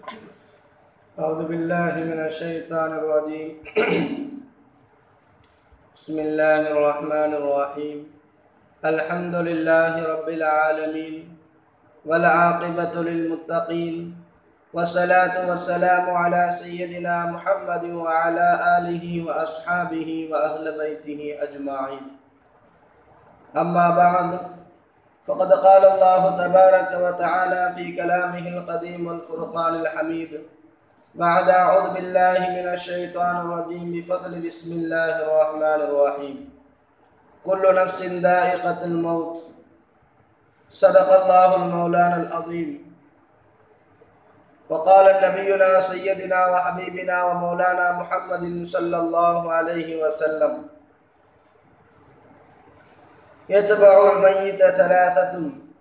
أعوذ بالله من الشيطان الرجيم بسم الله الرحمن الرحيم الحمد لله رب العالمين والعاقبة للمتقين والصلاة والسلام على سيدنا محمد وعلى آله وأصحابه وأهل بيته أجمعين أما بعد فقد قال الله تبارك وتعالى في كلامه القديم والفرقان الحميد بعد أعوذ بالله من الشيطان الرجيم بفضل بسم الله الرحمن الرحيم كل نفس ذائقة الموت صدق الله المولانا العظيم وقال نبينا سيدنا وحبيبنا ومولانا محمد صلى الله عليه وسلم يتبع الميت ثلاثة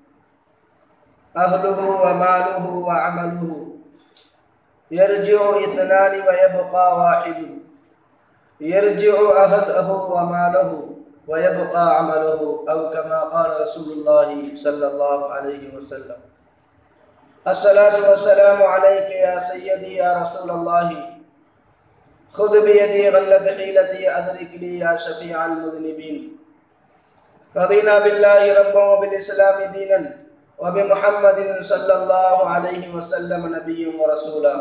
أهله وماله وعمله يرجع اثنان ويبقى واحد يرجع أهله وماله ويبقى عمله أو كما قال رسول الله صلى الله عليه وسلم الصلاة والسلام عليك يا سيدي يا رسول الله خذ بيدي غلة حيلتي أدركني يا شفيع المذنبين رضينا بالله ربا وبالإسلام دينا وبمحمد صلى الله عليه وسلم نبيا ورسولا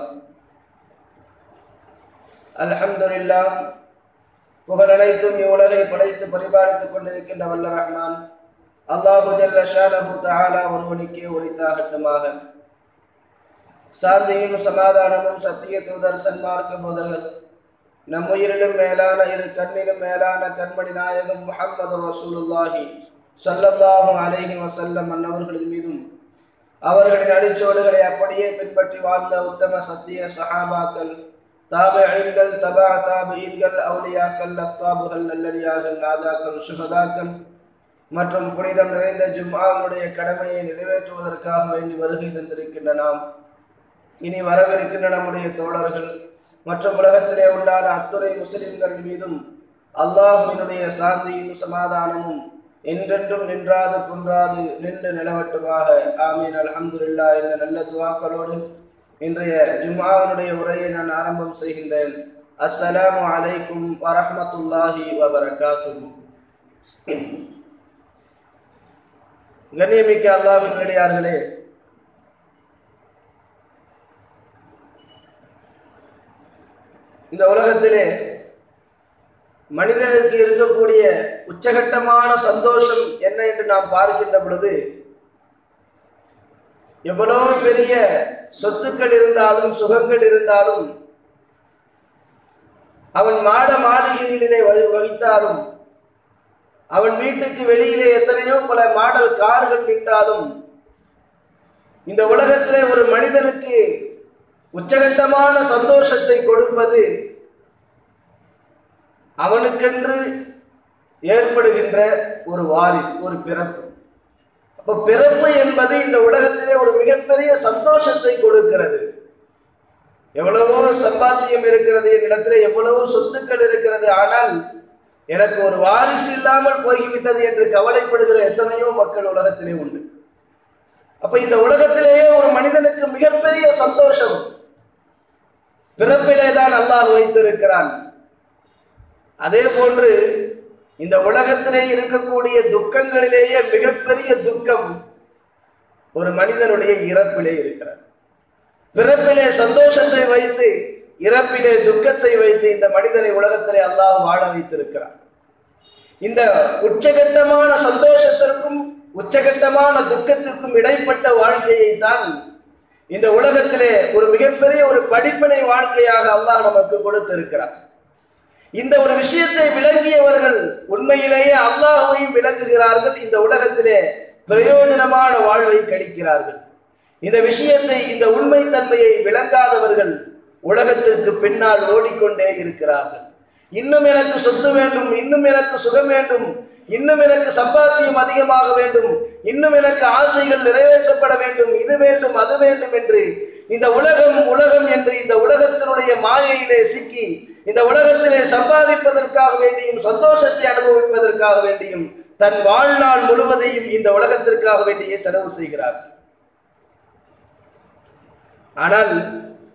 الحمد لله புகழ் அனைத்தும் இவ்வுலகை படைத்து பரிபாலித்துக் கொண்டிருக்கின்ற வல்ல ரஹ்மான் அல்லாஹு ஜல்ல ஷானஹு தஆலா ஒருவனுக்கே உரித்தாகட்டுமாக சாந்தியும் சமாதானமும் சத்திய தூதர் சன்மார்க்க போதகர் நம் உயிரிலும் மேலான இரு கண்ணிலும் மேலான கண்மணி நாயகம் முஹம்மது ரசூலுல்லாஹி ஸல்லல்லாஹு அலைஹி வஸல்லம் அன்னவர்களின் மீதும் அவர்களின் அடிச்சோடுகளை அப்படியே பின்பற்றி வாழ்ந்த உத்தம சத்திய சஹாபாக்கள் தாபிஈன்கள் தபா தாபிஈன்கள் அவுலியாக்கள் அக்தாபுகள் நல்லடியார்கள் நாதாக்கள் சுகதாக்கள் மற்றும் புனிதம் நிறைந்த ஜும்ஆவுடைய கடமையை நிறைவேற்றுவதற்காக வேண்டி வருகை தந்திருக்கின்ற நாம் இனி வரவிருக்கின்ற நம்முடைய தோழர்கள் மற்றும் உலகத்திலே உண்டான அத்துறை முஸ்லிம்கள் மீதும் அல்லாஹுவினுடைய சாந்தியும் சமாதானமும் என்றென்றும் நின்றாது குன்றாது நின்று நிலவட்டுமாக ஆமீன் அல்ஹம்துலில்லா என்ற நல்ல துவாக்களோடு இன்றைய ஜும்ஆவினுடைய உரையை நான் ஆரம்பம் செய்கின்றேன் அஸ்ஸலாமு அலைக்கும் வரஹ்மத்துல்லாஹி வபரகாத்துஹு கண்ணியமிக்க அல்லாஹ்வின் நடிகார்களே இந்த உலகத்திலே மனிதனுக்கு இருக்கக்கூடிய உச்சகட்டமான சந்தோஷம் என்ன என்று நாம் பார்க்கின்ற பொழுது எவ்வளவு பெரிய சொத்துக்கள் இருந்தாலும் சுகங்கள் இருந்தாலும் அவன் மாட மாளிகைகளிலே வகி- வகித்தாலும் அவன் வீட்டுக்கு வெளியிலே எத்தனையோ பல மாடல் கார்கள் நின்றாலும் இந்த உலகத்திலே ஒரு மனிதனுக்கு உச்சகட்டமான சந்தோஷத்தை கொடுப்பது அவனுக்கென்று ஏற்படுகின்ற ஒரு வாரிஸ் ஒரு பிறப்பு அப்ப பிறப்பு என்பது இந்த உலகத்திலே ஒரு மிகப்பெரிய சந்தோஷத்தை கொடுக்கிறது எவ்வளவோ சம்பாத்தியம் இருக்கிறது என்னிடத்திலே எவ்வளவோ சொத்துக்கள் இருக்கிறது ஆனால் எனக்கு ஒரு வாரிசு இல்லாமல் போய்விட்டது என்று கவலைப்படுகிற எத்தனையோ மக்கள் உலகத்திலே உண்டு அப்ப இந்த உலகத்திலேயே ஒரு மனிதனுக்கு மிகப்பெரிய சந்தோஷம் பிறப்பிலே தான் அல்லாஹ் வைத்திருக்கிறான் அதே போன்று இந்த உலகத்திலே இருக்கக்கூடிய துக்கங்களிலேயே மிகப்பெரிய துக்கம் ஒரு மனிதனுடைய இறப்பிலே இருக்கிறது பிறப்பிலே சந்தோஷத்தை வைத்து இறப்பிலே துக்கத்தை வைத்து இந்த மனிதனை உலகத்திலே அல்லாஹ் வாழ வைத்திருக்கிறான் இந்த உச்சகட்டமான சந்தோஷத்திற்கும் உச்சகட்டமான துக்கத்திற்கும் இடைப்பட்ட வாழ்க்கையை தான் இந்த உலகத்திலே ஒரு மிகப்பெரிய ஒரு படிப்பினை வாழ்க்கையாக அல்லாஹ் நமக்கு கொடுத்திருக்கிறான் இந்த ஒரு விஷயத்தை விளங்கியவர்கள் உண்மையிலேயே அல்லாஹுவையும் விளங்குகிறார்கள் இந்த உலகத்திலே பிரயோஜனமான வாழ்வை கழிக்கிறார்கள் இந்த விஷயத்தை இந்த உண்மை தன்மையை விளங்காதவர்கள் உலகத்திற்கு பின்னால் ஓடிக்கொண்டே இருக்கிறார்கள் இன்னும் எனக்கு சொத்து வேண்டும் இன்னும் எனக்கு சுகம் வேண்டும் இன்னும் எனக்கு சம்பாத்தியம் அதிகமாக வேண்டும் இன்னும் எனக்கு ஆசைகள் நிறைவேற்றப்பட வேண்டும் இது வேண்டும் அது வேண்டும் என்று இந்த உலகம் உலகம் என்று இந்த உலகத்தினுடைய மாயையிலே சிக்கி இந்த உலகத்திலே சம்பாதிப்பதற்காக வேண்டியும் சந்தோஷத்தை அனுபவிப்பதற்காக வேண்டியும் தன் வாழ்நாள் முழுவதையும் இந்த உலகத்திற்காக வேண்டியே செலவு செய்கிறார் ஆனால்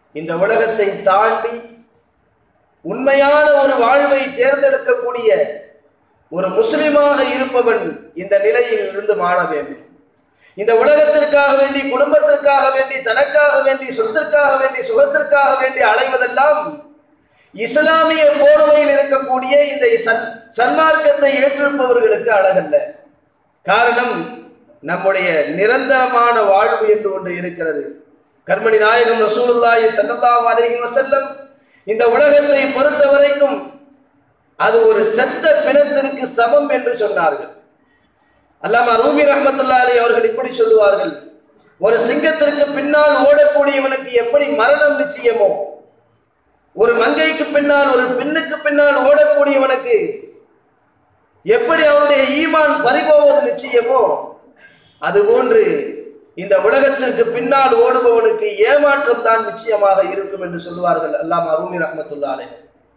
இந்த உலகத்தை தாண்டி உண்மையான ஒரு வாழ்வை தேர்ந்தெடுக்கக்கூடிய ஒரு முஸ்லிமாக இருப்பவன் இந்த நிலையில் இருந்து மாற வேண்டும் இந்த உலகத்திற்காக வேண்டி குடும்பத்திற்காக வேண்டி தனக்காக வேண்டி சொத்திற்காக வேண்டி சுகத்திற்காக வேண்டி அலைவதெல்லாம் இஸ்லாமிய போர்வையில் இருக்கக்கூடிய இந்த சன் சன்மார்க்கத்தை ஏற்றிருப்பவர்களுக்கு அழகல்ல காரணம் நம்முடைய நிரந்தரமான வாழ்வு என்று ஒன்று இருக்கிறது கர்மணி நாயகம் ரசூலுல்லாஹி ஸல்லல்லாஹு அலைஹி வஸல்லம் இந்த உலகத்தை பொறுத்த வரைக்கும் அது ஒரு செத்த பிணத்திற்கு சமம் என்று சொன்னார்கள் அல்லாமா ரூமி ரஹமத்துல்லா அலி அவர்கள் இப்படி சொல்லுவார்கள் ஒரு சிங்கத்திற்கு பின்னால் ஓடக்கூடியவனுக்கு எப்படி மரணம் நிச்சயமோ ஒரு மங்கைக்கு பின்னால் ஒரு பெண்ணுக்கு பின்னால் ஓடக்கூடியவனுக்கு எப்படி அவனுடைய ஈமான் பறிபோவது நிச்சயமோ அதுபோன்று இந்த உலகத்திற்கு பின்னால் ஓடுபவனுக்கு ஏமாற்றம் தான் நிச்சயமாக இருக்கும் என்று சொல்லுவார்கள் அல்லாமா ரூமி ரஹமத்துல்லா அலை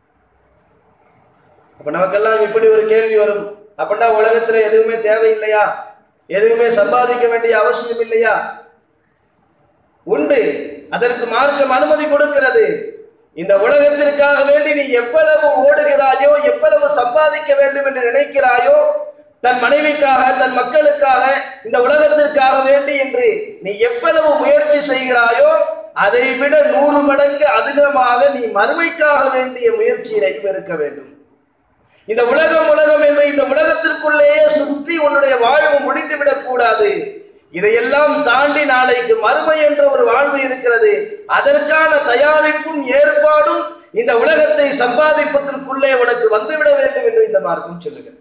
அப்ப நமக்கெல்லாம் இப்படி ஒரு கேள்வி வரும் அப்படின்னா உலகத்துல எதுவுமே தேவையில்லையா எதுவுமே சம்பாதிக்க வேண்டிய அவசியம் இல்லையா உண்டு அதற்கு மார்க்கம் அனுமதி கொடுக்கிறது இந்த உலகத்திற்காக வேண்டி நீ எவ்வளவு ஓடுகிறாயோ எவ்வளவு சம்பாதிக்க வேண்டும் என்று நினைக்கிறாயோ தன் மனைவிக்காக தன் மக்களுக்காக இந்த உலகத்திற்காக வேண்டி என்று நீ எவ்வளவு முயற்சி செய்கிறாயோ அதை விட நூறு மடங்கு அதிகமாக நீ மறுமைக்காக வேண்டிய முயற்சியிலையும் இருக்க வேண்டும் இந்த உலகம் உலகம் என்று இந்த உலகத்திற்குள்ளேயே சுற்றி உன்னுடைய வாழ்வு முடிந்து விடக் கூடாது இதையெல்லாம் தாண்டி நாளைக்கு மறுமை என்ற ஒரு வாழ்வு இருக்கிறது அதற்கான தயாரிப்பும் ஏற்பாடும் இந்த உலகத்தை சம்பாதிப்பதற்குள்ளே உனக்கு வந்துவிட வேண்டும் என்று இந்த மார்க்கம் சொல்லுகிறது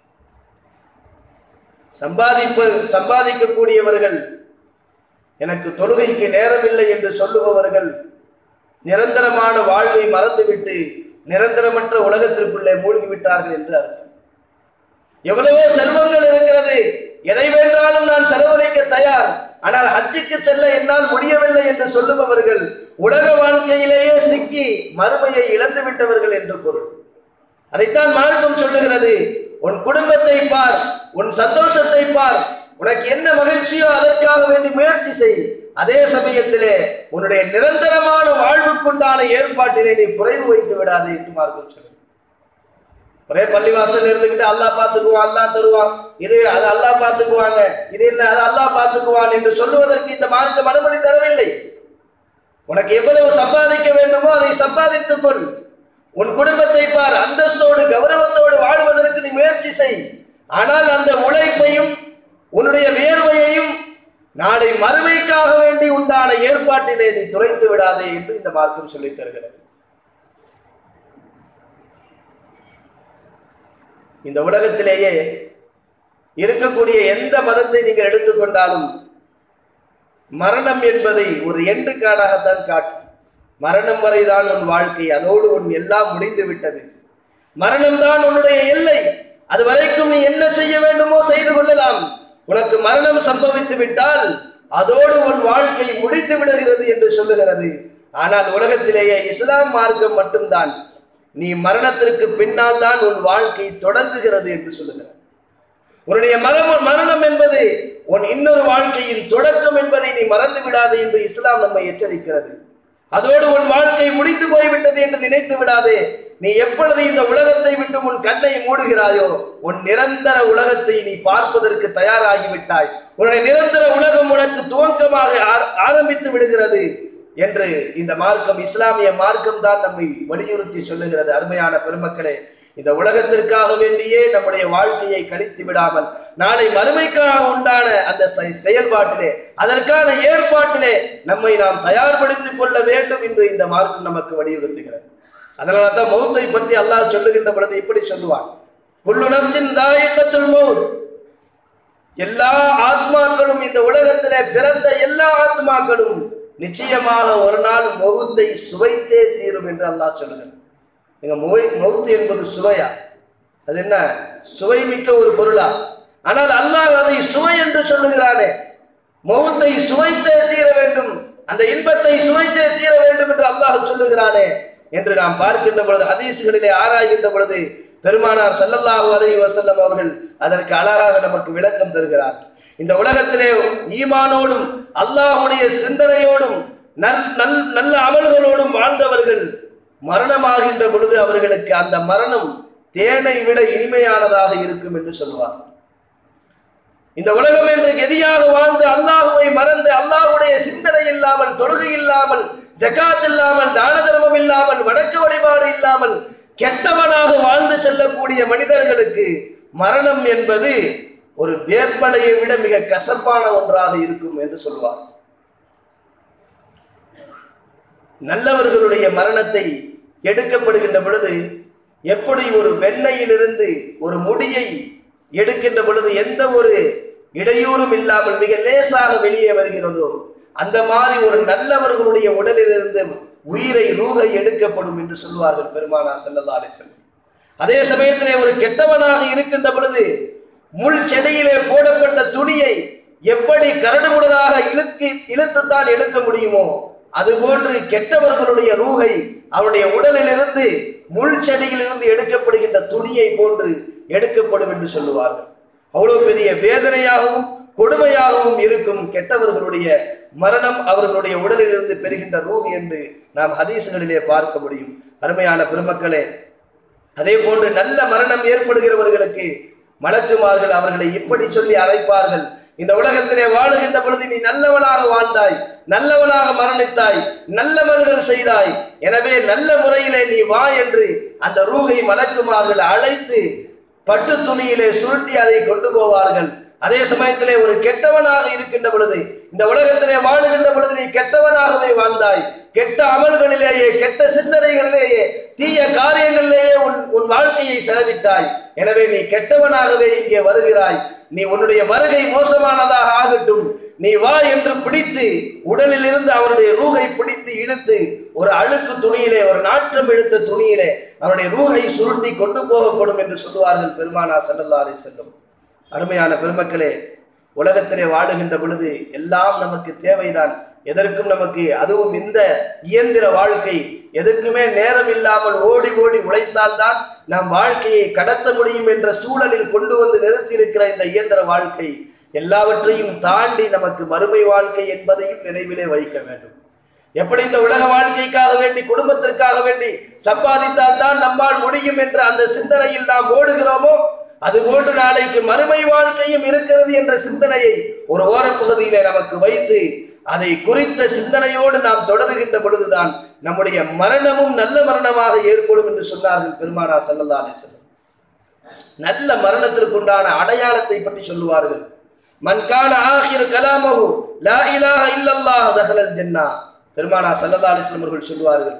சம்பாதிப்பு சம்பாதிக்கக்கூடியவர்கள் எனக்கு தொழுகைக்கு நேரமில்லை என்று சொல்லுபவர்கள் நிரந்தரமான வாழ்வை மறந்துவிட்டு நிரந்தரமற்ற உலகத்திற்குள்ளே மூழ்கி விட்டார்கள் என்று அர்த்தம் எவ்வளவோ செல்வங்கள் இருக்கிறது எதை வேண்டாலும் நான் செலவழிக்க தயார் ஆனால் ஹஜ்ஜுக்கு செல்ல என்னால் முடியவில்லை என்று சொல்லுபவர்கள் உலக வாழ்க்கையிலேயே சிக்கி மறுமையை இழந்து விட்டவர்கள் என்று பொருள் அதைத்தான் மார்க்கம் சொல்லுகிறது உன் குடும்பத்தை பார் உன் சந்தோஷத்தை பார் உனக்கு என்ன மகிழ்ச்சியோ அதற்காக வேண்டி முயற்சி செய் அதே சமயத்திலே உன்னுடைய நிரந்தரமான வாழ்வுக்குண்டான ஏற்பாட்டிலே நீ குறைவு வைத்து விடாதே என்று மார்க்கம் சொல்லுங்க ஒரே பள்ளிவாசல் இருந்துகிட்டு அல்லாஹ் பார்த்துக்குவான் அல்லாஹ் தருவான் இது அது அல்லாஹ் பார்த்துக்குவாங்க இது என்ன அது அல்லாஹ் பார்த்துக்குவான் என்று சொல்லுவதற்கு இந்த மார்க்கம் அனுமதி தரவில்லை உனக்கு எவ்வளவு சம்பாதிக்க வேண்டுமோ அதை சம்பாதித்துக் கொள் உன் குடும்பத்தை பார் அந்தஸ்தோடு கௌரவத்தோடு வாழ்வதற்கு நீ முயற்சி செய் ஆனால் அந்த உழைப்பையும் உன்னுடைய வியர்வையையும் நாளை மறுமைக்காக வேண்டி உண்டான ஏற்பாட்டிலே நீ துளைத்து விடாதே என்று இந்த மார்க்கம் சொல்லித் தருகிறது இந்த உலகத்திலேயே இருக்கக்கூடிய எந்த மதத்தை நீங்கள் எடுத்துக்கொண்டாலும் மரணம் என்பதை ஒரு எண்டு காடாகத்தான் காட்டும் மரணம் வரைதான் உன் வாழ்க்கை அதோடு உன் எல்லாம் முடிந்து விட்டது மரணம்தான் உன்னுடைய எல்லை அது வரைக்கும் நீ என்ன செய்ய வேண்டுமோ செய்து கொள்ளலாம் உனக்கு மரணம் சம்பவித்து விட்டால் அதோடு உன் வாழ்க்கை முடிந்து விடுகிறது என்று சொல்லுகிறது ஆனால் உலகத்திலேயே இஸ்லாம் மார்க்கம் மட்டும்தான் நீ மரணத்திற்கு பின்னால் தான் உன் வாழ்க்கை தொடங்குகிறது என்று சொல்லுகிறார் உன்னுடைய மரணம் மரணம் என்பது உன் இன்னொரு வாழ்க்கையின் தொடக்கம் என்பதை நீ மறந்து விடாதே என்று இஸ்லாம் நம்மை எச்சரிக்கிறது அதோடு உன் வாழ்க்கை முடிந்து போய்விட்டது என்று நினைத்து விடாதே நீ எப்பொழுது இந்த உலகத்தை விட்டு உன் கண்ணை மூடுகிறாயோ உன் நிரந்தர உலகத்தை நீ பார்ப்பதற்கு தயாராகிவிட்டாய் உன்னுடைய நிரந்தர உலகம் உனக்கு துவக்கமாக ஆர- ஆரம்பித்து விடுகிறது என்று இந்த மார்க்கம் இஸ்லாமிய மார்க்கம் தான் நம்மை வலியுறுத்தி சொல்லுகிறது அருமையான பெருமக்களே இந்த உலகத்திற்காக வேண்டியே நம்முடைய வாழ்க்கையை கழித்து விடாமல் நாளை மறுமைக்காக உண்டான அந்த செ- செயல்பாட்டிலே அதற்கான ஏற்பாட்டிலே நம்மை நாம் தயார்படுத்திக் கொள்ள வேண்டும் என்று இந்த மார்க்கம் நமக்கு வலியுறுத்துகிறது அதனால தான் மௌத்தை பற்றி அல்லாஹ் சொல்லுகின்ற பொழுது இப்படி சொல்லுவான் குல்லு நப்சின் தாயக்கத்துல் மௌத் எல்லா ஆத்மாக்களும் இந்த உலகத்திலே பிறந்த எல்லா ஆத்மாக்களும் நிச்சயமாக ஒரு நாள் மௌத்தை சுவைத்தே தீரும் என்று அல்லாஹ் சொல்லுகிறான் நீங்க முவை மௌத்து என்பது சுவையா அது என்ன சுவை மிக்க ஒரு பொருளா ஆனால் அல்லாஹ் அதை சுவை என்று சொல்லுகிறானே மௌத்தை சுவைத்தே தீர வேண்டும் அந்த இன்பத்தை சுவைத்தே தீர வேண்டும் என்று அல்லாஹ் சொல்லுகிறானே என்று நாம் பார்க்கின்ற பொழுது ஹதீஸ்களிலே ஆராய்கின்ற பொழுது பெருமானார் ஸல்லல்லாஹு அலைஹி வஸல்லம் அவர்கள் அதற்கு அழகாக நமக்கு விளக்கம் தருகிறார் இந்த உலகத்திலே ஈமானோடும் அல்லாஹ்வுடைய சிந்தனையோடும் நல் நல் நல்ல அமல்களோடும் வாழ்ந்தவர்கள் மரணமாகின்ற பொழுது அவர்களுக்கு அந்த மரணம் தேனை விட இனிமையானதாக இருக்கும் என்று சொல்வார் இந்த உலகம் என்று கெதியாக வாழ்ந்து அல்லாஹுவை மறந்து அல்லாஹுடைய சிந்தனை இல்லாமல் தொழுகை இல்லாமல் ஜகாத் இல்லாமல் தான தர்மம் இல்லாமல் வடக்கு வழிபாடு இல்லாமல் கெட்டவனாக வாழ்ந்து செல்லக்கூடிய மனிதர்களுக்கு மரணம் என்பது ஒரு வேப்பலையை விட மிக கசப்பான ஒன்றாக இருக்கும் என்று சொல்வார் நல்லவர்களுடைய மரணத்தை எடுக்கப்படுகின்ற பொழுது எப்படி ஒரு வெண்ணையிலிருந்து ஒரு முடியை எடுக்கின்ற பொழுது எந்த ஒரு இடையூறும் இல்லாமல் மிக லேசாக வெளியே வருகிறதோ அந்த மாதிரி ஒரு நல்லவர்களுடைய உடலிலிருந்து உயிரை ரூகை எடுக்கப்படும் என்று சொல்வார்கள் பெருமானா செல்லல்லா அலிசல்லம் அதே சமயத்திலே ஒரு கெட்டவனாக இருக்கின்ற பொழுது முள் செடியிலே போடப்பட்ட துணியை எப்படி கரடுமுடராக இழுத்து இழுத்துத்தான் எடுக்க முடியுமோ அதுபோன்று கெட்டவர்களுடைய ரூகை அவருடைய உடலிலிருந்து முள் செடியிலிருந்து எடுக்கப்படுகின்ற துணியை போன்று எடுக்கப்படும் என்று சொல்லுவார்கள் அவ்வளவு பெரிய வேதனையாகவும் கொடுமையாகவும் இருக்கும் கெட்டவர்களுடைய மரணம் அவர்களுடைய உடலிலிருந்து பெறுகின்ற ரூஹ் என்று நாம் ஹதீசுகளிலே பார்க்க முடியும் அருமையான பெருமக்களே அதே போன்று நல்ல மரணம் ஏற்படுகிறவர்களுக்கு மலக்குமார்கள் அவர்களை இப்படி சொல்லி அழைப்பார்கள் இந்த உலகத்திலே வாழுகின்ற பொழுது நீ நல்லவனாக வாழ்ந்தாய் நல்லவனாக மரணித்தாய் நல்லவர்கள் செய்தாய் எனவே நல்ல முறையிலே நீ வா என்று அந்த ரூகை மலக்குமார்கள் அழைத்து பட்டு துணியிலே சுருட்டி அதை கொண்டு போவார்கள் அதே சமயத்திலே ஒரு கெட்டவனாக இருக்கின்ற பொழுது இந்த உலகத்திலே வாழுகின்ற பொழுது நீ கெட்டவனாகவே வாழ்ந்தாய் கெட்ட அமல்களிலேயே கெட்ட சிந்தனைகளிலேயே தீய காரியங்களிலேயே உன் உன் வாழ்க்கையை செலவிட்டாய் எனவே நீ கெட்டவனாகவே இங்கே வருகிறாய் நீ உன்னுடைய வருகை மோசமானதாக ஆகட்டும் நீ வா என்று பிடித்து உடலில் இருந்து அவனுடைய ரூகை பிடித்து இழுத்து ஒரு அழுக்கு துணியிலே ஒரு நாற்றம் இழுத்த துணியிலே அவனுடைய ரூகை சுருட்டி கொண்டு போகப்படும் என்று சொல்லுவார்கள் பெருமானா சல்லல்லா அலி செல்லும் அருமையான பெருமக்களே உலகத்திலே வாழுகின்ற பொழுது எல்லாம் நமக்கு தேவைதான் எதற்கும் நமக்கு அதுவும் இந்த இயந்திர வாழ்க்கை எதற்குமே நேரம் இல்லாமல் ஓடி ஓடி உழைத்தால்தான் நாம் வாழ்க்கையை கடத்த முடியும் என்ற சூழலில் கொண்டு வந்து நிறுத்தி இருக்கிற இந்த இயந்திர வாழ்க்கை எல்லாவற்றையும் தாண்டி நமக்கு மறுமை வாழ்க்கை என்பதையும் நினைவிலே வைக்க வேண்டும் எப்படி இந்த உலக வாழ்க்கைக்காக வேண்டி குடும்பத்திற்காக வேண்டி சம்பாதித்தால் தான் நம்மால் முடியும் என்ற அந்த சிந்தனையில் நாம் ஓடுகிறோமோ அதுபோன்று நாளைக்கு மறுமை வாழ்க்கையும் இருக்கிறது என்ற சிந்தனையை ஒரு ஓரப்பகுதியிலே நமக்கு வைத்து அதை குறித்த சிந்தனையோடு நாம் தொடருகின்ற பொழுதுதான் நம்முடைய மரணமும் நல்ல மரணமாக ஏற்படும் என்று சொன்னார்கள் பெருமானா சல்லல்லா அலிசல்லம் நல்ல மரணத்திற்குண்டான அடையாளத்தை பற்றி சொல்லுவார்கள் மன்கான ஆகிர் கலாமஹு லா இலாஹ இல்லல்லாஹ் தஹலல் ஜன்னா பெருமானா சல்லல்லா அலிஸ்லம் அவர்கள் சொல்லுவார்கள்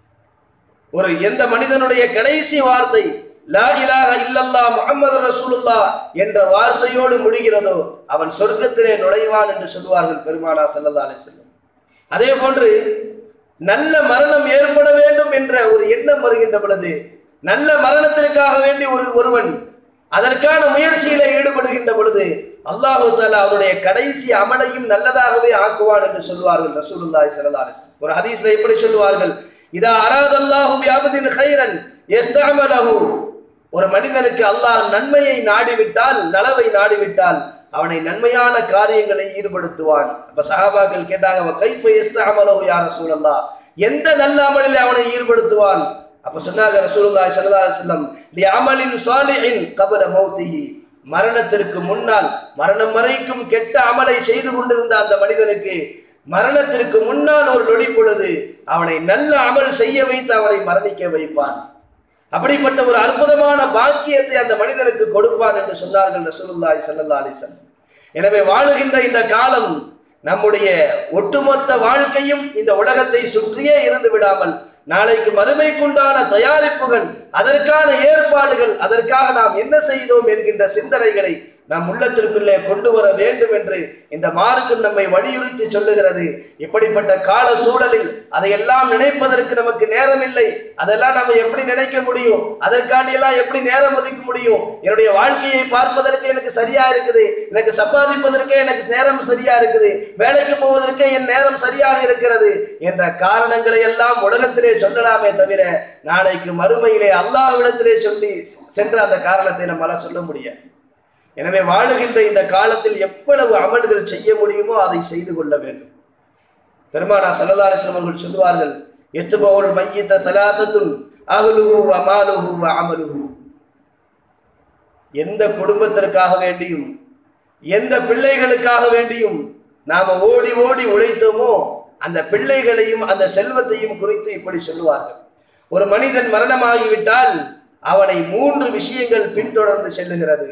ஒரு எந்த மனிதனுடைய கடைசி வார்த்தை லா இலாஹ இல்லல்லா முஹம்மது ரசூலுல்லா என்ற வார்த்தையோடு முடிகிறதோ அவன் சொர்க்கத்திலே நுழைவான் என்று சொல்வார்கள் பெருமானா சல்லல்லா அலிஸ்லம் அதே போன்று நல்ல மரணம் ஏற்பட வேண்டும் என்ற ஒரு எண்ணம் வருகின்ற பொழுது நல்ல மரணத்திற்காக வேண்டி ஒரு ஒருவன் அதற்கான முயற்சியில ஈடுபடுகின்ற பொழுது அல்லாஹு தாலா அவனுடைய கடைசி அமலையும் நல்லதாகவே ஆக்குவான் என்று சொல்வார்கள் ரசூலுல்லாஹி ஸல்லல்லாஹு அலைஹி வஸல்லம் ஒரு ஹதீஸ்ல எப்படி சொல்வார்கள் இதா அராதல்லாஹு பிஅப்தின் கைரன் யஸ்தஅமலஹு ஒரு மனிதனுக்கு அல்லாஹ் நன்மையை நாடிவிட்டால் நலவை நாடிவிட்டால் அவனை நன்மையான காரியங்களை ஈடுபடுத்துவான் அப்ப சஹாபாக்கள் கேட்டாங்க கைஃப யஸ்தஅமலஹு யா ரசூலல்லாஹ் எந்த நல்ல அமலில் அவனை ஈடுபடுத்துவான் அப்ப சொன்னாங்க ரசூலுல்லாஹி ஸல்லல்லாஹு அலைஹி வஸல்லம் லி அமலின் சாலிஹின் கபல மௌத்திஹி மரணத்திற்கு முன்னால் மரணம் வரைக்கும் கெட்ட அமலை செய்து கொண்டிருந்த அந்த மனிதனுக்கு மரணத்திற்கு முன்னால் ஒரு நொடி பொழுது அவனை நல்ல அமல் செய்ய வைத்து அவனை மரணிக்க வைப்பான் அப்படிப்பட்ட ஒரு அற்புதமான பாக்கியத்தை அந்த மனிதனுக்கு கொடுப்பான் என்று சொன்னார்கள் ரசூலுல்லாஹி ஸல்லல்லாஹு அலைஹி வஸல்லம் எனவே வாழுகின்ற இந்த காலம் நம்முடைய ஒட்டுமொத்த வாழ்க்கையும் இந்த உலகத்தை சுற்றியே இருந்து விடாமல் நாளைக்கு மறுமைக்குண்டான தயாரிப்புகள் அதற்கான ஏற்பாடுகள் அதற்காக நாம் என்ன செய்தோம் என்கின்ற சிந்தனைகளை நம் உள்ளத்திற்குள்ளே கொண்டு வர வேண்டும் என்று இந்த மார்க்கம் நம்மை வலியுறுத்தி சொல்லுகிறது இப்படிப்பட்ட கால சூழலில் அதையெல்லாம் நினைப்பதற்கு நமக்கு நேரம் இல்லை அதெல்லாம் நம்ம எப்படி நினைக்க முடியும் அதற்காண்டி எல்லாம் எப்படி நேரம் ஒதுக்க முடியும் என்னுடைய வாழ்க்கையை பார்ப்பதற்கு எனக்கு சரியா இருக்குது எனக்கு சம்பாதிப்பதற்கே எனக்கு நேரம் சரியா இருக்குது வேலைக்கு போவதற்கே என் நேரம் சரியாக இருக்கிறது என்ற காரணங்களை எல்லாம் உலகத்திலே சொல்லலாமே தவிர நாளைக்கு மறுமையிலே அல்லாஹ்விடத்திலே சொல்லி சென்ற அந்த காரணத்தை நம்மளால சொல்ல முடியாது எனவே வாழுகின்ற இந்த காலத்தில் எவ்வளவு அமல்கள் செய்ய முடியுமோ அதை செய்து கொள்ள வேண்டும் பெருமானா சல்லா அலிஸ்லாம் அவர்கள் சொல்லுவார்கள் எத்துபவுல் மையத்த சலாசத்துன் அகலுஹு அமாலுஹு அமலுஹு எந்த குடும்பத்திற்காக வேண்டியும் எந்த பிள்ளைகளுக்காக வேண்டியும் நாம ஓடி ஓடி உழைத்தோமோ அந்த பிள்ளைகளையும் அந்த செல்வத்தையும் குறித்து இப்படி சொல்லுவார்கள் ஒரு மனிதன் மரணமாகிவிட்டால் அவனை மூன்று விஷயங்கள் பின்தொடர்ந்து செல்லுகிறது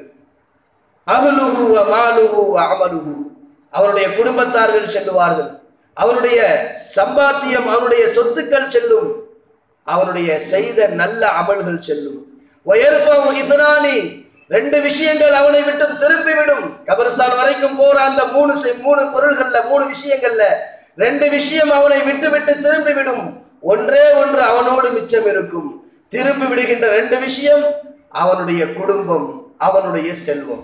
அகலுஹு அமாலுஹு அமலுஹு அவனுடைய குடும்பத்தார்கள் செல்லுவார்கள் அவனுடைய சம்பாத்தியம் அவனுடைய சொத்துக்கள் செல்லும் அவனுடைய செய்த நல்ல அமல்கள் செல்லும் வயர்ஃபவு இத்னானி ரெண்டு விஷயங்கள் அவனை விட்டு திரும்பிவிடும் கபரஸ்தான் வரைக்கும் போற அந்த மூணு செ- மூணு பொருள்கள்ல மூணு விஷயங்கள்ல ரெண்டு விஷயம் அவனை விட்டு விட்டு திரும்பி விடும் ஒன்றே ஒன்று அவனோடு மிச்சம் இருக்கும் திரும்பி விடுகின்ற ரெண்டு விஷயம் அவனுடைய குடும்பம் அவனுடைய செல்வம்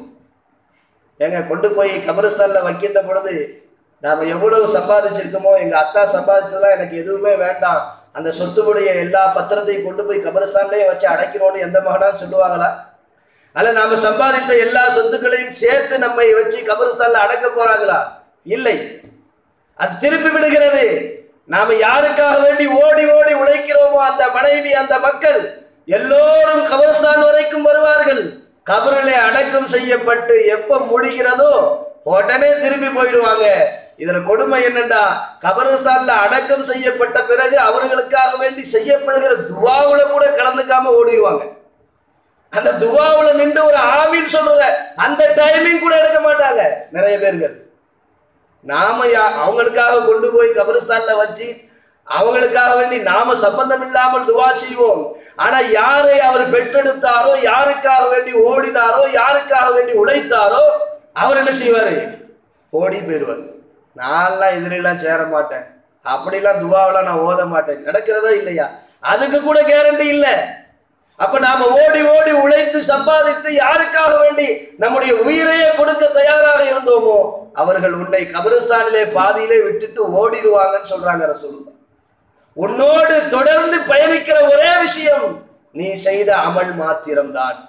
ஏங்க கொண்டு போய் கபரஸ்தான்ல வைக்கின்ற பொழுது நாம எவ்வளவு சம்பாதிச்சிருக்கோமோ எங்க அத்தா சம்பாதிச்சதெல்லாம் எனக்கு எதுவுமே வேண்டாம் அந்த சொத்துடைய எல்லா பத்திரத்தையும் கொண்டு போய் கபரஸ்தான்லயே வச்சு அடைக்கிறோம்னு எந்த மகனாலும் சொல்லுவாங்களா அல்ல நாம சம்பாதித்த எல்லா சொத்துக்களையும் சேர்த்து நம்மை வச்சு கபரஸ்தான்ல அடக்க போறாங்களா இல்லை அது திருப்பி விடுகிறது நாம யாருக்காக வேண்டி ஓடி ஓடி உழைக்கிறோமோ அந்த மனைவி அந்த மக்கள் எல்லோரும் கபரஸ்தான் வரைக்கும் வருவார்கள் கபரிலே அடக்கம் செய்யப்பட்டு எப்ப முடிகிறதோ உடனே திரும்பி போயிடுவாங்க இதுல கொடுமை என்னண்டா கபரஸ்தான்ல அடக்கம் செய்யப்பட்ட பிறகு அவர்களுக்காக வேண்டி செய்யப்படுகிற துவாவுல கூட கலந்துக்காம ஓடிடுவாங்க அந்த துவாவுல நின்று ஒரு ஆமீன் சொல்றத அந்த டைமிங் கூட எடுக்க மாட்டாங்க நிறைய பேர்கள் நாம யா- அவங்களுக்காக கொண்டு போய் கபரிஸ்தான்ல வச்சு அவங்களுக்காக வேண்டி நாம சம்பந்தம் இல்லாமல் துவா செய்வோம் ஆனா யாரை அவர் பெற்றெடுத்தாரோ யாருக்காக வேண்டி ஓடினாரோ யாருக்காக வேண்டி உழைத்தாரோ அவர் என்ன செய்வாரு ஓடி போயிடுவார் நான்லாம் இதுலலாம் சேர மாட்டேன் அப்படிலாம் துவாவெல்லாம் நான் ஓத மாட்டேன் நடக்கிறதா இல்லையா அதுக்கு கூட கேரண்டி இல்லை அப்ப நாம ஓடி ஓடி உழைத்து சம்பாதித்து யாருக்காக வேண்டி நம்முடைய உயிரையே கொடுக்க தயாராக இருந்தோமோ அவர்கள் உன்னை கபிரஸ்தானிலே பாதியிலே விட்டுட்டு ஓடிடுவாங்கன்னு சொல்றாங்க ரசூலுல்லாஹ் உன்னோடு தொடர்ந்து பயணிக்கிற ஒரே விஷயம் நீ செய்த அமல் மாத்திரம்தான்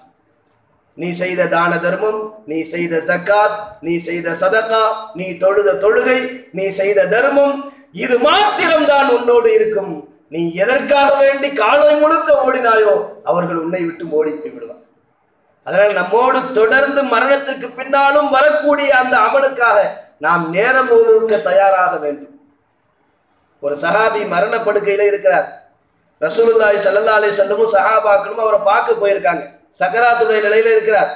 நீ செய்த தான தர்மம் நீ செய்த ஜக்காத் நீ செய்த சதகா நீ தொழுத தொழுகை நீ செய்த தர்மம் இது மாத்திரம்தான் உன்னோடு இருக்கும் நீ எதற்காக வேண்டி காலம் முழுக்க ஓடினாயோ அவர்கள் உன்னை விட்டு ஓடி போய் விடுவார் அதனால் நம்மோடு தொடர்ந்து மரணத்திற்கு பின்னாலும் வரக்கூடிய அந்த அமலுக்காக நாம் நேரம் ஒதுக்க தயாராக வேண்டும் ஒரு சஹாபி மரணப்படுக்கையில இருக்கிறார் ரசூலுல்லாஹி ஸல்லல்லாஹு அலைஹி வஸல்லமும் சஹாபாக்களும் அவரை பார்க்க போயிருக்காங்க சக்கராத்துடைய நிலையில இருக்கிறார்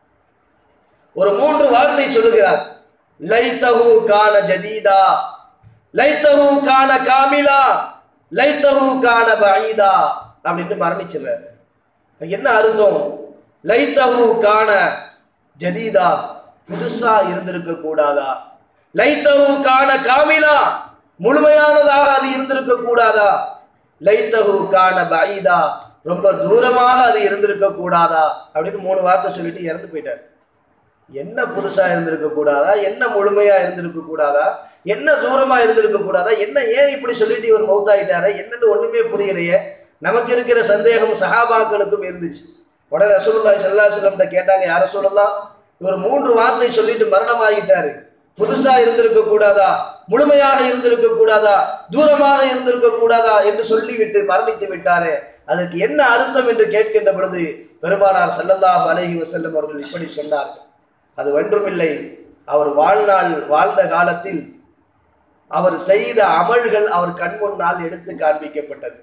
ஒரு மூன்று வார்த்தை சொல்லுகிறார் லைத்தஹு கான ஜதீதா லைத்தஹு கான காமிலா லைத்தஹு கான பஈதா அப்படின்ட்டு மரணிச்சிடுறாரு என்ன அர்த்தம் லைத்தஹு கான ஜதீதா புதுசா இருந்திருக்க கூடாதா லைத்தஹு கான காமிலா முழுமையானதாக அது இருந்திருக்க கூடாதா லைத்தஹு கான பஈதா ரொம்ப தூரமாக அது இருந்திருக்க கூடாதா அப்படின்னு மூணு வார்த்தை சொல்லிட்டு இறந்து போயிட்டார் என்ன புதுசா இருந்திருக்க கூடாதா என்ன முழுமையா இருந்திருக்க கூடாதா என்ன தூரமா இருந்திருக்க கூடாதா என்ன ஏன் இப்படி சொல்லிட்டு இவர் மௌத்தாயிட்டாரு என்னன்னு ஒண்ணுமே புரியலையே நமக்கு இருக்கிற சந்தேகம் சஹாபாக்களுக்கும் இருந்துச்சு உடனே ரசூலுல்லாஹி ஸல்லல்லாஹு அலைஹி வஸல்லம் கேட்டாங்க யார சொல்லலாம் இவர் மூன்று வார்த்தை சொல்லிட்டு மரணம் ஆகிட்டாரு புதுசா இருந்திருக்க கூடாதா முழுமையாக இருந்திருக்க கூடாதா தூரமாக இருந்திருக்க கூடாதா என்று சொல்லிவிட்டு மரணித்து விட்டாரே அதற்கு என்ன அர்த்தம் என்று கேட்கின்ற பொழுது பெருமானார் ஸல்லல்லாஹு அலைஹி வஸல்லம் அவர்கள் இப்படி சொன்னார்கள் அது ஒன்றுமில்லை அவர் வாழ்நாள் வாழ்ந்த காலத்தில் அவர் செய்த அமல்கள் அவர் கண் முன்னால் எடுத்து காண்பிக்கப்பட்டது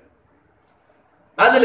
அதுல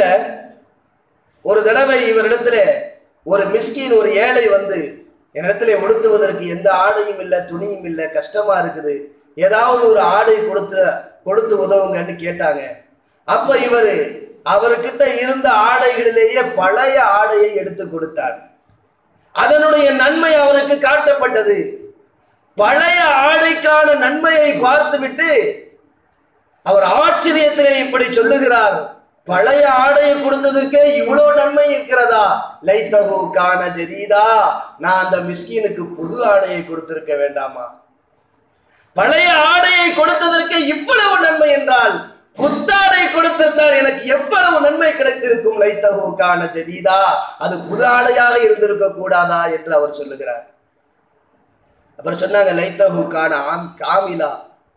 ஒரு தடவை இவரிடத்துல ஒரு மிஸ்கின் ஒரு ஏழை வந்து என்னிடத்துல உடுத்துவதற்கு எந்த ஆடையும் இல்லை துணியும் இல்லை கஷ்டமா இருக்குது ஏதாவது ஒரு ஆடை கொடுத்து கொடுத்து உதவுங்கன்னு கேட்டாங்க அப்ப இவர் அவர்கிட்ட இருந்த ஆடைகளிலேயே பழைய ஆடையை எடுத்து கொடுத்தார் அதனுடைய நன்மை அவருக்கு காட்டப்பட்டது பழைய ஆடைக்கான நன்மையை பார்த்துவிட்டு அவர் ஆச்சரியத்திலே இப்படி சொல்லுகிறார் பழைய ஆடையை கொடுத்ததற்கே இவ்வளோ நன்மை இருக்கிறதா லைத்தகு கான ஜதீதா நான் அந்த மிஸ்கீனுக்கு புது ஆடையை கொடுத்திருக்க வேண்டாமா பழைய ஆடையை கொடுத்ததற்கு இவ்வளவு நன்மை என்றால் புத்தாடை கொடுத்திருந்தால் எனக்கு எவ்வளவு நன்மை கிடைத்திருக்கும் லைத்தகு கான ஜதீதா அது புது ஆடையாக இருந்திருக்க கூடாதா என்று அவர் சொல்லுகிறார் அப்புறம் சொன்னாங்க லைத்தகு கான ஆம் காமிலா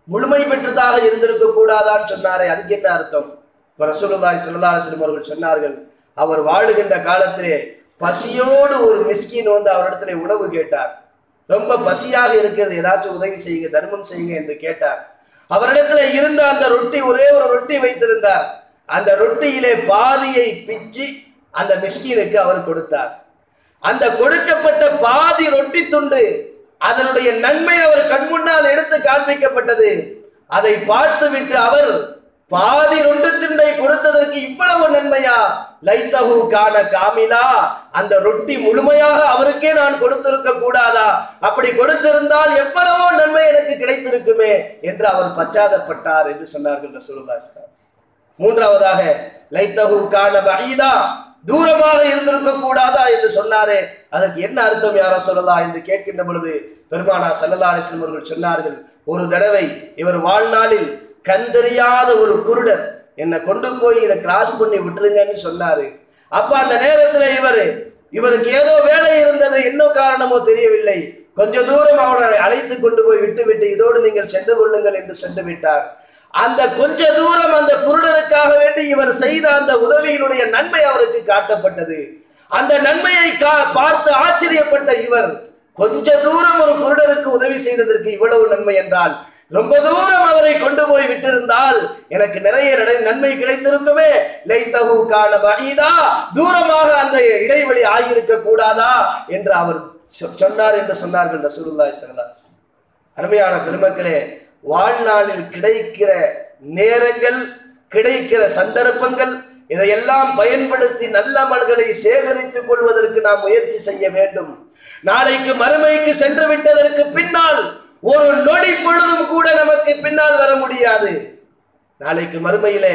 முழுமை பெற்றதாக இருந்திருக்க கூடாதான்னு சொன்னாரே அதுக்கு என்ன அர்த்தம் இப்ப ரசூலுல்லாஹி ஸல்லல்லாஹு அலைஹி வஸல்லம் அவர்கள் சொன்னார்கள் அவர் வாழுகின்ற காலத்திலே பசியோடு ஒரு மிஸ்கின் வந்து அவரிடத்திலே உணவு கேட்டார் ரொம்ப பசியாக இருக்கிறது ஏதாச்சும் உதவி செய்யுங்க தர்மம் செய்யுங்க என்று கேட்டார் அவரிடத்துல இருந்த அந்த ரொட்டி ஒரே ஒரு ரொட்டி வைத்திருந்தார் அந்த ரொட்டியிலே பாதியை பிச்சு அந்த மிஸ்கீனுக்கு அவர் கொடுத்தார் அந்த கொடுக்கப்பட்ட பாதி ரொட்டி துண்டு அதனுடைய நன்மை அவர் கண்முன்னால் எடுத்து காண்பிக்கப்பட்டது அதை பார்த்துவிட்டு அவர் பாதி ரொண்டு துண்டை கொடுத்ததற்கு இவ்வளவு நன்மையா லைத்தகு காண காமிலா அந்த ரொட்டி முழுமையாக அவருக்கே நான் கொடுத்திருக்க கூடாதா அப்படி கொடுத்திருந்தால் எவ்வளவோ நன்மை எனக்கு கிடைத்திருக்குமே என்று அவர் பச்சாதப்பட்டார் என்று சொன்னார்கள் ரசூலுல்லாஹி ஸல்லல்லாஹு அலைஹி வஸல்லம். மூன்றாவதாக லைத்தகு காண பஈதா தூரமாக இருந்திருக்க கூடாதா என்று சொன்னாரே அதற்கு என்ன அர்த்தம் யாரோ சொல்லலாம் என்று கேட்கின்ற பொழுது பெருமானா சல்லல்லா அலிஸ்லம் அவர்கள் சொன்னார்கள் ஒரு தடவை இவர் வாழ்நாளில் கண் தெரியாத ஒரு குருடர் என்னை கொண்டு போய் இதை கிராஸ் பண்ணி விட்டுருங்கன்னு சொன்னாரு அப்ப அந்த நேரத்துல இவர் இவருக்கு ஏதோ வேலை இருந்தது என்ன காரணமோ தெரியவில்லை கொஞ்ச தூரம் அவரை அழைத்து கொண்டு போய் விட்டு விட்டு இதோடு நீங்கள் சென்று கொள்ளுங்கள் என்று சென்று விட்டார் அந்த கொஞ்ச தூரம் அந்த குருடருக்காக வேண்டி இவர் செய்த அந்த உதவியினுடைய நன்மை அவருக்கு காட்டப்பட்டது அந்த நன்மையை கா- பார்த்து ஆச்சரியப்பட்ட இவர் கொஞ்ச தூரம் ஒரு குருடருக்கு உதவி செய்ததற்கு இவ்வளவு நன்மை என்றால் ரொம்ப தூரம் அவரை கொண்டு போய் விட்டிருந்தால் எனக்கு நிறைய நட- நன்மை கிடைத்திருக்குமே லைத்தகு காண பஈதா தூரமாக அந்த இடைவெளி ஆகியிருக்க கூடாதா என்று அவர் சொ- சொன்னார் என்று சொன்னார்கள் ரசூலுல்லாஹி ஸல்லல்லாஹு அலைஹி வஸல்லம். அருமையான பெருமக்களே வாழ்நாளில் கிடைக்கிற நேரங்கள் கிடைக்கிற சந்தர்ப்பங்கள் இதையெல்லாம் பயன்படுத்தி நல்ல அமல்களை சேகரித்துக் கொள்வதற்கு நாம் முயற்சி செய்ய வேண்டும் நாளைக்கு மறுமைக்கு சென்று விட்டதற்கு பின்னால் ஒரு நொடி பொழுதும் கூட நமக்கு பின்னால் வர முடியாது நாளைக்கு மறுமையிலே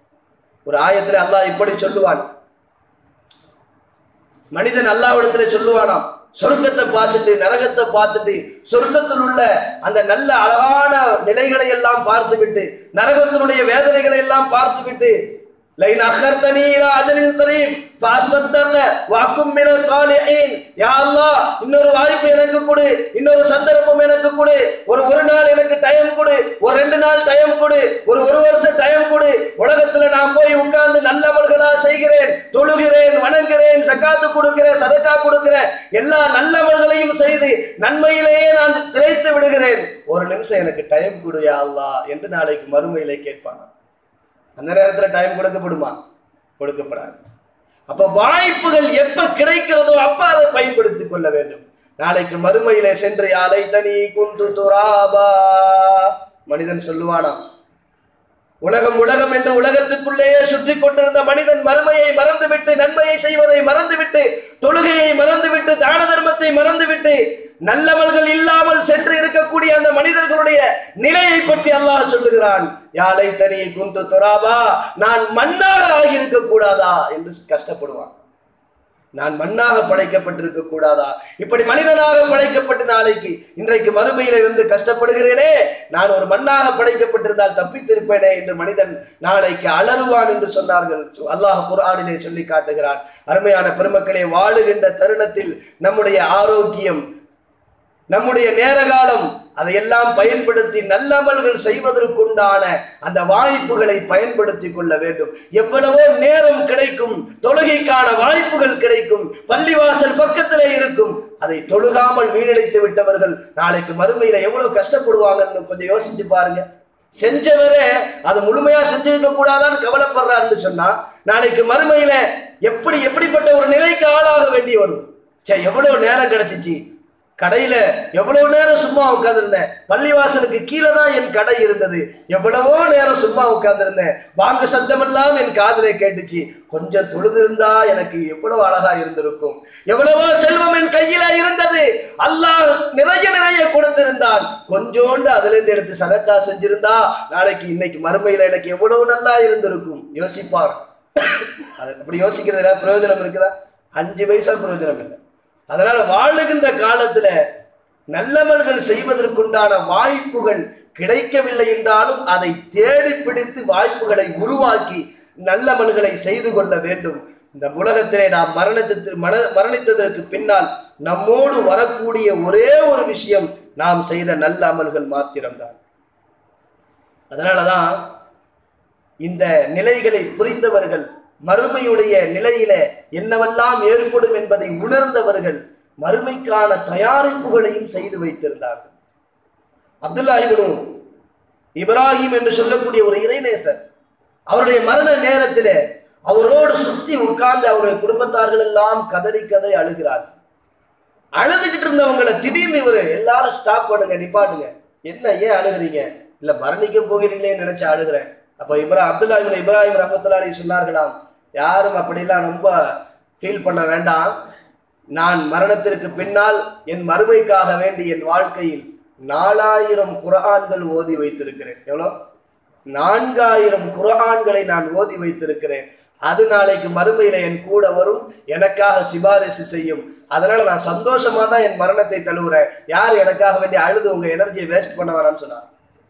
ஒரு ஆயத்துல அல்லாஹ் இப்படி சொல்லுவான் மனிதன் அல்லாவிடத்துல சொல்லுவானாம் சொர்க்கத்தை பார்த்துட்டு நரகத்தை பார்த்துட்டு சொர்க்கத்தில் உள்ள அந்த நல்ல அழகான நிலைகளை எல்லாம் பார்த்துவிட்டு நரகத்தினுடைய வேதனைகளை எல்லாம் பார்த்துவிட்டு லைன் அஹர்தனி இலா அஜலின் கரீம் ஃபாஸ்தத்தக வஅகும் மின சாலிஹீன் யா அல்லாஹ் இன்னொரு வாய்ப்பு எனக்கு கொடு இன்னொரு சந்தர்ப்பம் எனக்கு கொடு ஒரு ஒரு நாள் எனக்கு டைம் கொடு ஒரு ரெண்டு நாள் டைம் கொடு ஒரு ஒரு வருஷம் டைம் கொடு உலகத்துல நான் போய் உட்கார்ந்து நல்ல அமல்களா செய்கிறேன் தொழுகிறேன் வணங்குகிறேன் சக்காத்து கொடுக்கிறேன் சதக்கா கொடுக்கிறேன் எல்லா நல்லவர்களையும் செய்து நன்மையிலேயே நான் திளைத்து விடுகிறேன் ஒரு நிமிஷம் எனக்கு டைம் கொடு யா அல்லாஹ் என்று நாளைக்கு மறுமையிலே கேட்பான் அந்த நேரத்துல டைம் கொடுக்கப்படுமா கொடுக்கப்படாது அப்ப வாய்ப்புகள் எப்ப கிடைக்கிறதோ அப்ப அதை பயன்படுத்திக் கொள்ள வேண்டும் நாளைக்கு மறுமையிலே சென்று யாலை தனி குந்து துராபா மனிதன் சொல்லுவானாம் உலகம் உலகம் என்று உலகத்துக்குள்ளேயே சுற்றி கொண்டிருந்த மனிதன் மறுமையை மறந்துவிட்டு நன்மையை செய்வதை மறந்துவிட்டு தொழுகையை மறந்துவிட்டு தான தர்மத்தை மறந்துவிட்டு நல்லவர்கள் இல்லாமல் சென்று இருக்கக்கூடிய அந்த மனிதர்களுடைய நிலையை பற்றி அல்லாஹ் சொல்லுகிறான் யாலை தனி குந்து துராபா நான் மண்ணாக ஆகியிருக்க கூடாதா என்று கஷ்டப்படுவான் நான் மண்ணாக படைக்கப்பட்டிருக்க கூடாதா இப்படி மனிதனாக படைக்கப்பட்டு நாளைக்கு இன்றைக்கு மறுமையில வந்து கஷ்டப்படுகிறேனே நான் ஒரு மண்ணாக படைக்கப்பட்டிருந்தால் தப்பித்திருப்பேனே என்று மனிதன் நாளைக்கு அலறுவான் என்று சொன்னார்கள் அல்லாஹ் குர்ஆனிலே சொல்லி காட்டுகிறான் அருமையான பெருமக்களே வாழுகின்ற தருணத்தில் நம்முடைய ஆரோக்கியம் நம்முடைய நேர காலம் அதையெல்லாம் பயன்படுத்தி நல்லமல்கள் செய்வதற்குண்டான அந்த வாய்ப்புகளை பயன்படுத்திக் கொள்ள வேண்டும் எவ்வளவோ நேரம் கிடைக்கும் தொழுகைக்கான வாய்ப்புகள் கிடைக்கும் பள்ளிவாசல் பக்கத்திலே இருக்கும் அதை தொழுகாமல் வீணடித்து விட்டவர்கள் நாளைக்கு மறுமையில எவ்வளவு கஷ்டப்படுவாங்கன்னு கொஞ்சம் யோசிச்சு பாருங்க செஞ்சவரே அது முழுமையா செஞ்சிருக்க கூடாதான்னு கவலைப்படுறாருன்னு சொன்னா நாளைக்கு மறுமையில எப்படி எப்படிப்பட்ட ஒரு நிலைக்கு ஆளாக வேண்டி வரும் சே எவ்வளவு நேரம் கிடைச்சிச்சு கடையில எவ்வளவு நேரம் சும்மா உட்கார்ந்திருந்தேன் பள்ளிவாசலுக்கு கீழே தான் என் கடை இருந்தது எவ்வளவோ நேரம் சும்மா உட்கார்ந்திருந்தேன் வாங்க சத்தமெல்லாம் என் காதிலே கேட்டுச்சு கொஞ்சம் தொழுதிருந்தா எனக்கு எவ்வளவு அழகா இருந்திருக்கும் எவ்வளவோ செல்வம் என் கையில இருந்தது அல்லாஹ் நிறைய நிறைய கொடுத்திருந்தான் கொஞ்சோண்டு அதுல இருந்து எடுத்து சதக்கா செஞ்சிருந்தா நாளைக்கு இன்னைக்கு மறுமையில எனக்கு எவ்வளவு நல்லா இருந்திருக்கும் யோசிப்பார் அது அப்படி யோசிக்கிறதுல பிரயோஜனம் இருக்குதா அஞ்சு பைசா பிரயோஜனம் இல்லை அதனால வாழுகின்ற காலத்துல நல்லமல்கள் செய்வதற்குண்டான வாய்ப்புகள் கிடைக்கவில்லை என்றாலும் அதை தேடி பிடித்து வாய்ப்புகளை உருவாக்கி நல்லமல்களை செய்து கொள்ள வேண்டும் இந்த உலகத்திலே நாம் மரணத்திற்கு மர மரணித்ததற்கு பின்னால் நம்மோடு வரக்கூடிய ஒரே ஒரு விஷயம் நாம் செய்த நல்ல அமல்கள் மாத்திரம்தான் அதனாலதான் இந்த நிலைகளை புரிந்தவர்கள் மறுமையுடைய நிலையில என்னவெல்லாம் ஏற்படும் என்பதை உணர்ந்தவர்கள் மறுமைக்கான தயாரிப்புகளையும் செய்து வைத்திருந்தார்கள் அப்துல்லா இப்னு இப்ராஹிம் என்று சொல்லக்கூடிய ஒரு இறைநேசர் அவருடைய மரண நேரத்திலே அவரோடு சுத்தி உட்கார்ந்து அவருடைய குடும்பத்தார்கள் எல்லாம் கதறி கதறி அழுகிறார் அழுதுகிட்டு இருந்தவங்களை திடீர்னு இவரு எல்லாரும் ஸ்டாப் பண்ணுங்க நிப்பாட்டுங்க என்ன ஏன் அழுகுறீங்க இல்ல மரணிக்க போகிறீங்களேன்னு நினைச்சு அழுகிறேன் அப்ப இப்ரா அப்துல்லா இப்னு இப்ராஹிம் ரஹமத்துல்லாஹி சொன்னார்களாம் யாரும் அப்படிலாம் ரொம்ப ஃபீல் பண்ண வேண்டாம் நான் மரணத்திற்கு பின்னால் என் மறுமைக்காக வேண்டி என் வாழ்க்கையில் நாலாயிரம் குர்ஆன்கள் ஓதி வைத்திருக்கிறேன் எவ்வளோ நான்காயிரம் குர்ஆன்களை நான் ஓதி வைத்திருக்கிறேன் அது நாளைக்கு மறுமையில என் கூட வரும் எனக்காக சிபாரிசு செய்யும் அதனால நான் சந்தோஷமா தான் என் மரணத்தை தழுவுறேன் யார் எனக்காக வேண்டி அழுது உங்க எனர்ஜியை வேஸ்ட் பண்ண வேணாம்னு சொன்னார்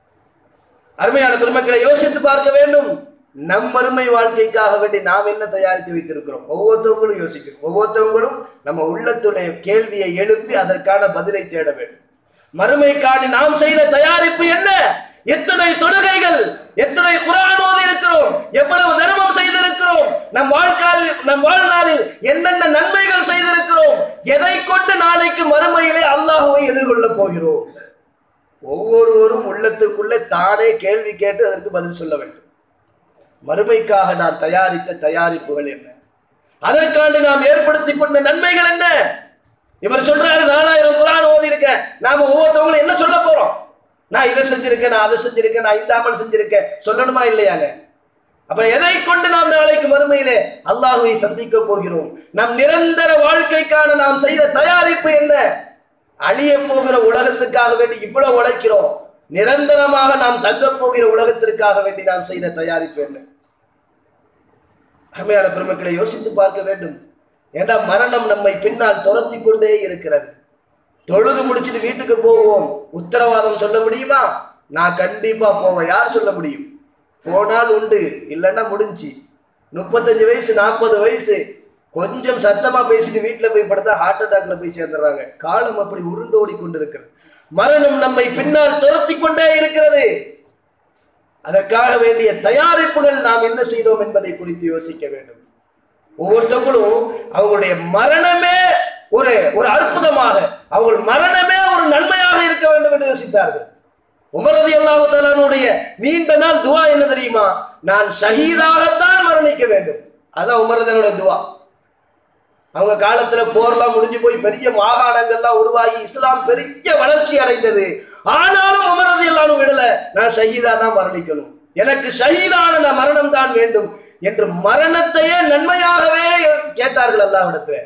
அருமையான பெருமக்களை யோசித்து பார்க்க வேண்டும் நம் மறுமை வாழ்க்கைக்காக வேண்டி நாம் என்ன தயாரித்து வைத்திருக்கிறோம் ஒவ்வொருத்தவங்களும் யோசிக்கணும் ஒவ்வொருத்தவங்களும் நம்ம உள்ளத்துடைய கேள்வியை எழுப்பி அதற்கான பதிலை தேட வேண்டும் மறுமைக்காண்டி நாம் செய்த தயாரிப்பு என்ன எத்தனை தொழுகைகள் எத்தனை குரான் ஓதி இருக்கிறோம் எவ்வளவு தர்மம் செய்திருக்கிறோம் நம் வாழ்க்காலில் நம் வாழ்நாளில் என்னென்ன நன்மைகள் செய்திருக்கிறோம் எதை கொண்டு நாளைக்கு மறுமையிலே அல்லாஹுவை எதிர்கொள்ளப் போகிறோம் ஒவ்வொருவரும் உள்ளத்துக்குள்ளே தானே கேள்வி கேட்டு அதற்கு பதில் சொல்ல வேண்டும் மறுமைக்காக நான் தயாரித்த தயாரிப்புகள் என்ன அதற்காண்டு நாம் ஏற்படுத்தி கொண்ட நன்மைகள் என்ன இவர் சொல்றாரு நாலாயிரம் குரான் ஓதி இருக்கேன் நாம ஒவ்வொருத்தவங்களும் என்ன சொல்ல போறோம் நான் இதை செஞ்சிருக்கேன் நான் அதை செஞ்சிருக்கேன் நான் இந்த அமல் செஞ்சிருக்கேன் சொல்லணுமா இல்லையாங்க அப்ப எதை கொண்டு நாம் நாளைக்கு மறுமையிலே அல்லாஹுவை சந்திக்க போகிறோம் நம் நிரந்தர வாழ்க்கைக்கான நாம் செய்த தயாரிப்பு என்ன அழிய போகிற உலகத்துக்காக வேண்டி இவ்வளவு உழைக்கிறோம் நிரந்தரமாக நாம் தங்கப் போகிற உலகத்திற்காக வேண்டி நாம் செய்த தயாரிப்பு என்ன அருமையான பெருமக்களை யோசித்து பார்க்க வேண்டும் ஏண்டா மரணம் நம்மை பின்னால் துரத்தி கொண்டே இருக்கிறது தொழுது முடிச்சுட்டு வீட்டுக்கு போவோம் உத்தரவாதம் சொல்ல முடியுமா நான் கண்டிப்பா போவேன் யார் சொல்ல முடியும் போனால் உண்டு இல்லைன்னா முடிஞ்சு முப்பத்தஞ்சு வயசு நாற்பது வயசு கொஞ்சம் சத்தமா பேசிட்டு வீட்டுல போய் படுத்தா ஹார்ட் அட்டாக்ல போய் சேர்ந்துடுறாங்க காலம் அப்படி உருண்டோடி கொண்டிருக்கிறது மரணம் நம்மை பின்னால் துரத்தி கொண்டே இருக்கிறது அதற்காக வேண்டிய தயாரிப்புகள் நாம் என்ன செய்தோம் என்பதை குறித்து யோசிக்க வேண்டும் ஒவ்வொருத்தவங்களும் அவங்களுடைய மரணமே ஒரு ஒரு அற்புதமாக அவங்கள் மரணமே ஒரு நன்மையாக இருக்க வேண்டும் என்று யோசித்தார்கள் உமரதி அல்லாஹாலுடைய நீண்ட நாள் துவா என்ன தெரியுமா நான் ஷஹீதாகத்தான் மரணிக்க வேண்டும் அதான் உமரதனுடைய துவா அவங்க காலத்துல போர்லாம் முடிஞ்சு போய் பெரிய மாகாணங்கள்லாம் உருவாகி இஸ்லாம் பெரிய வளர்ச்சி அடைந்தது ஆனாலும் உமரது எல்லாரும் விடல நான் ஷஹீதா தான் மரணிக்கணும் எனக்கு ஷஹீதான நான் மரணம் தான் வேண்டும் என்று மரணத்தையே நன்மையாகவே கேட்டார்கள் அல்லாவிடத்துல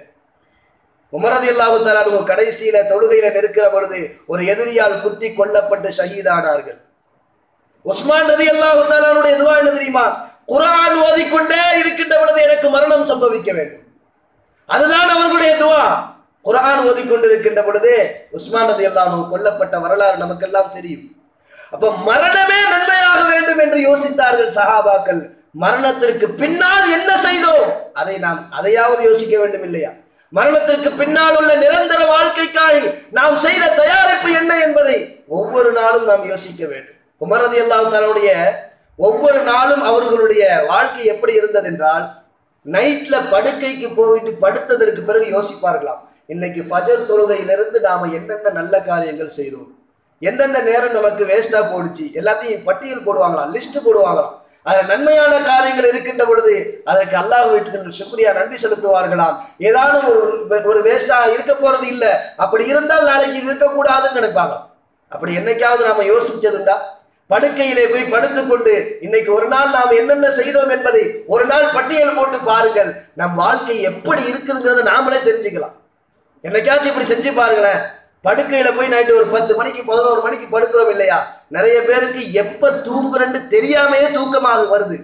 உமரது அல்லாஹு தலானு கடைசியில தொழுகையில நிற்கிற பொழுது ஒரு எதிரியால் குத்தி கொல்லப்பட்டு ஷஹீதானார்கள் உஸ்மான் ரதி அல்லாஹு தலானுடைய துவா என்ன தெரியுமா குரான் ஓதிக்கொண்டே இருக்கின்ற பொழுது எனக்கு மரணம் சம்பவிக்க வேண்டும் அதுதான் அவர்களுடைய துவா குரான் ஓதிக்கொண்டிருக்கின்ற பொழுதே உஸ்மான் ரதி அல்லாஹு கொல்லப்பட்ட வரலாறு நமக்கெல்லாம் தெரியும் அப்ப மரணமே நன்மையாக வேண்டும் என்று யோசித்தார்கள் சஹாபாக்கள் மரணத்திற்கு பின்னால் என்ன செய்தோம் அதை நாம் அதையாவது யோசிக்க வேண்டும் இல்லையா மரணத்திற்கு பின்னால் உள்ள நிரந்தர வாழ்க்கைக்காக நாம் செய்த தயாரிப்பு என்ன என்பதை ஒவ்வொரு நாளும் நாம் யோசிக்க வேண்டும் உமரதி அல்லாஹ் தன்னுடைய ஒவ்வொரு நாளும் அவர்களுடைய வாழ்க்கை எப்படி இருந்தது என்றால் நைட்ல படுக்கைக்கு போயிட்டு படுத்ததற்கு பிறகு யோசிப்பார்களாம் இன்னைக்கு ஃபஜர் தொழுகையிலிருந்து நாம என்னென்ன நல்ல காரியங்கள் செய்தோம் எந்தெந்த நேரம் நமக்கு வேஸ்டா போடுச்சு எல்லாத்தையும் பட்டியல் போடுவாங்களாம் லிஸ்ட் போடுவாங்களாம் அதில் நன்மையான காரியங்கள் இருக்கின்ற பொழுது அதற்கு அல்லாஹ் வீட்டுக்கு சுக்ரியா நன்றி செலுத்துவார்களாம் ஏதானும் ஒரு ஒரு வேஸ்டா இருக்க போறது இல்லை அப்படி இருந்தால் நாளைக்கு இது இருக்கக்கூடாதுன்னு நினைப்பாங்க அப்படி என்னைக்காவது நாம யோசிச்சதுண்டா படுக்கையிலே போய் படுத்துக்கொண்டு இன்னைக்கு ஒரு நாள் நாம் என்னென்ன செய்தோம் என்பதை ஒரு நாள் பட்டியல் போட்டு பாருங்கள் நம் வாழ்க்கை எப்படி இருக்குதுங்கிறத நாமளே தெரிஞ்சுக்கலாம் என்னைக்காச்சும் இப்படி செஞ்சு பாருங்களேன் படுக்கையில போய் நைட்டு ஒரு பத்து மணிக்கு பதினோரு மணிக்கு படுக்கிறோம் இல்லையா நிறைய பேருக்கு எப்ப தூங்குறன்னு தெரியாமையே தூக்கமாக வருது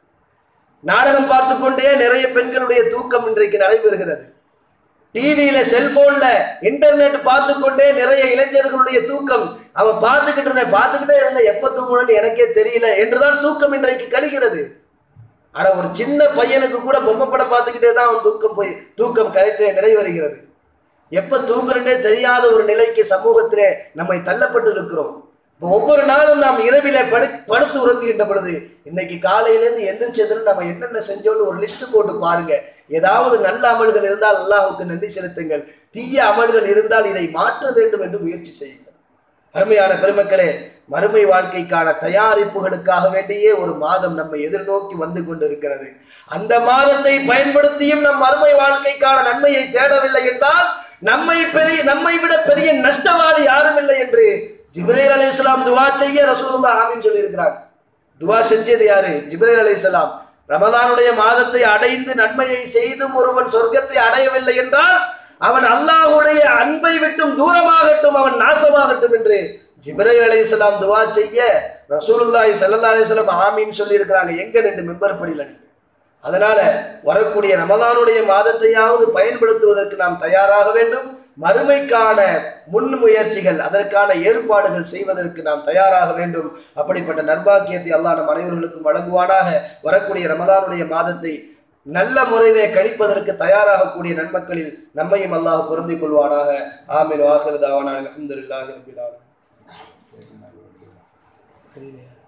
நாடகம் பார்த்து கொண்டே நிறைய பெண்களுடைய தூக்கம் இன்றைக்கு நடைபெறுகிறது டிவியில செல்போன்ல இன்டர்நெட் பார்த்து கொண்டே நிறைய இளைஞர்களுடைய தூக்கம் அவன் பார்த்துக்கிட்டு இருந்த பார்த்துக்கிட்டே இருந்த எப்ப தூங்கணும்னு எனக்கே தெரியல என்றுதான் தூக்கம் இன்றைக்கு கழிகிறது ஆனா ஒரு சின்ன பையனுக்கு கூட பொம்மை படம் பார்த்துக்கிட்டே தான் அவன் தூக்கம் போய் தூக்கம் கழித்து நிறைவருகிறது எப்ப தூங்குறனே தெரியாத ஒரு நிலைக்கு சமூகத்திலே நம்மை தள்ளப்பட்டு இருக்கிறோம் இப்போ ஒவ்வொரு நாளும் நாம் இரவில படு படுத்து உறங்குகின்ற பொழுது இன்னைக்கு காலையிலேருந்து எந்திரிச்சதுன்னு நம்ம என்னென்ன செஞ்சோம்னு ஒரு லிஸ்ட் போட்டு பாருங்க ஏதாவது நல்ல அமல்கள் இருந்தால் அல்லாஹ்வுக்கு நன்றி செலுத்துங்கள் தீய அமல்கள் இருந்தால் இதை மாற்ற வேண்டும் என்று முயற்சி செய்யுங்கள் அருமையான பெருமக்களே மறுமை வாழ்க்கைக்கான தயாரிப்புகளுக்காக வேண்டியே ஒரு மாதம் நம்மை எதிர்நோக்கி வந்து கொண்டிருக்கிறது அந்த மாதத்தை பயன்படுத்தியும் நம் மறுமை வாழ்க்கைக்கான நன்மையை தேடவில்லை என்றால் நம்மை பெரிய நம்மை விட பெரிய நஷ்டவாளி யாரும் இல்லை என்று ஜிப்ரேல் அலைஹிஸ்ஸலாம் துவா செய்ய ரசூலுல்லாஹ் ஆமீன் சொல்லியிருக்கிறாங்க துவா செஞ்சது யாரு ஜிப்ரேல் அலைஹிஸ்ஸலாம் ரமலானுடைய மாதத்தை அடைந்து நன்மையை செய்தும் ஒருவன் சொர்க்கத்தை அடையவில்லை என்றால் அவன் அல்லாஹ்வுடைய அன்பை விட்டும் தூரமாகட்டும் அவன் நாசமாகட்டும் என்று ஜிப்ரேல் அலைஹிஸ்ஸலாம் துவா செய்ய ரசூலுல்லாஹி ஸல்லல்லாஹு அலைஹி வஸல்லம் ஆமீன் சொல்லி இருக்கிறாங்க எங்க நின்று மெம்பர் படியில நின்று அதனால வரக்கூடிய ரமலானுடைய மாதத்தையாவது பயன்படுத்துவதற்கு நாம் தயாராக வேண்டும் மறுமைக்கான முன்முயற்சிகள் அதற்கான ஏற்பாடுகள் செய்வதற்கு நாம் தயாராக வேண்டும் அப்படிப்பட்ட நர்பாக்கியத்தை அல்லாஹ் நம் அனைவர்களுக்கும் வழங்குவானாக வரக்கூடிய ரமலானுடைய மாதத்தை நல்ல முறையிலே கழிப்பதற்கு தயாராகக்கூடிய நன்மக்களில் நம்மையும் அல்லாஹ் பொருந்திக் கொள்வானாக ஆமீன் வாசல் தாவான அலமதுல்லாஹி ரபில் ஆலமீன்